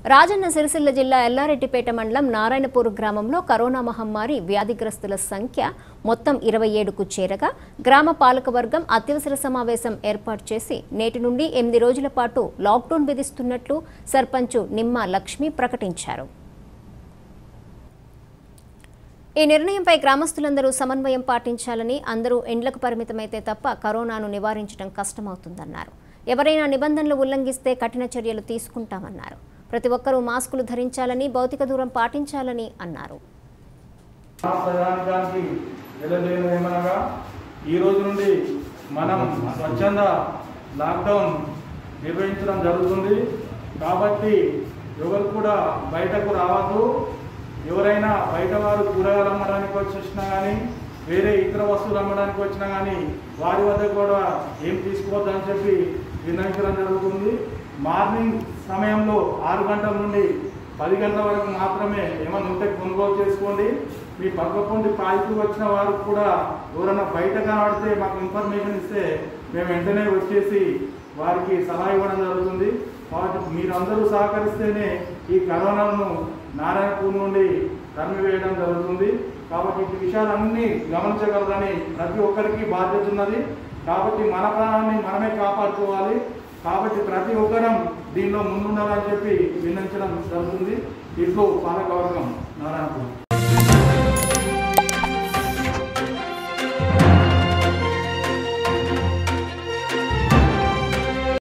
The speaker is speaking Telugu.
రాజన్న సిరిసిల్ల జిల్లా ఎల్లారెడ్డిపేట మండలం నారాయణపూర్ గ్రామంలో కరోనా మహమ్మారి వ్యాధిగ్రస్తుల సంఖ్య మొత్తం ఇరవై ఏడుకు చేరగా గ్రామ పాలకవర్గం అత్యవసర సమావేశం ఏర్పాటు చేసి నేటి నుండి ఎనిమిది రోజుల పాటు లాక్డౌన్ విధిస్తున్నట్లు సర్పంచ్ నిమ్మ లక్ష్మి ప్రకటించారు ఈ నిర్ణయంపై గ్రామస్తులందరూ సమన్వయం పాటించాలని అందరూ ఎండ్లకు పరిమితమైతే తప్ప కరోనాను నివారించడం కష్టమవుతుందన్నారు ఎవరైనా నిబంధనలు ఉల్లంఘిస్తే కఠిన చర్యలు తీసుకుంటామన్నారు ప్రతి ఒక్కరూ మాస్కులు ధరించాలని భౌతిక దూరం పాటించాలని అన్నారు మా ప్రధానికానికి వెళ్ళలేను ఏమనగా ఈ రోజు నుండి మనం స్వచ్ఛంద లాక్డౌన్ నిర్వహించడం జరుగుతుంది కాబట్టి ఎవరు కూడా బయటకు రావద్దు ఎవరైనా బయట వారు కూరగాయలు అమ్మడానికి వచ్చినా కానీ వేరే ఇతర వస్తువులు అమ్మడానికి వచ్చినా కానీ వారి వద్ద కూడా ఏం తీసుకోవద్దు అని చెప్పి నిర్ణయించడం జరుగుతుంది మార్నింగ్ సమయంలో ఆరు గంటల నుండి పది గంటల వరకు మాత్రమే ఏమైనా ఉంటే కొనుగోలు చేసుకోండి మీ పక్క పొండి పాయికి వచ్చిన వారు కూడా ఎవరైనా బయట కనబడితే మాకు ఇన్ఫర్మేషన్ ఇస్తే మేము వెంటనే వచ్చేసి వారికి సలహా ఇవ్వడం జరుగుతుంది కాబట్టి మీరందరూ సహకరిస్తేనే ఈ కరోనాను నారాయణపూర్ నుండి తరిమివేయడం జరుగుతుంది కాబట్టి ఈ విషయాలన్నీ గమనించగలరని ప్రతి ఒక్కరికి బాధ్యత ఉన్నది కాబట్టి మన ప్రాణాన్ని మనమే కాపాడుకోవాలి కాబట్టి ప్రతి ఒక్కరం దీనిలో ముందుండాలని చెప్పి విన్నవించడం జరుగుతుంది ఇట్లు పాలకవర్గం నారాయణపూర్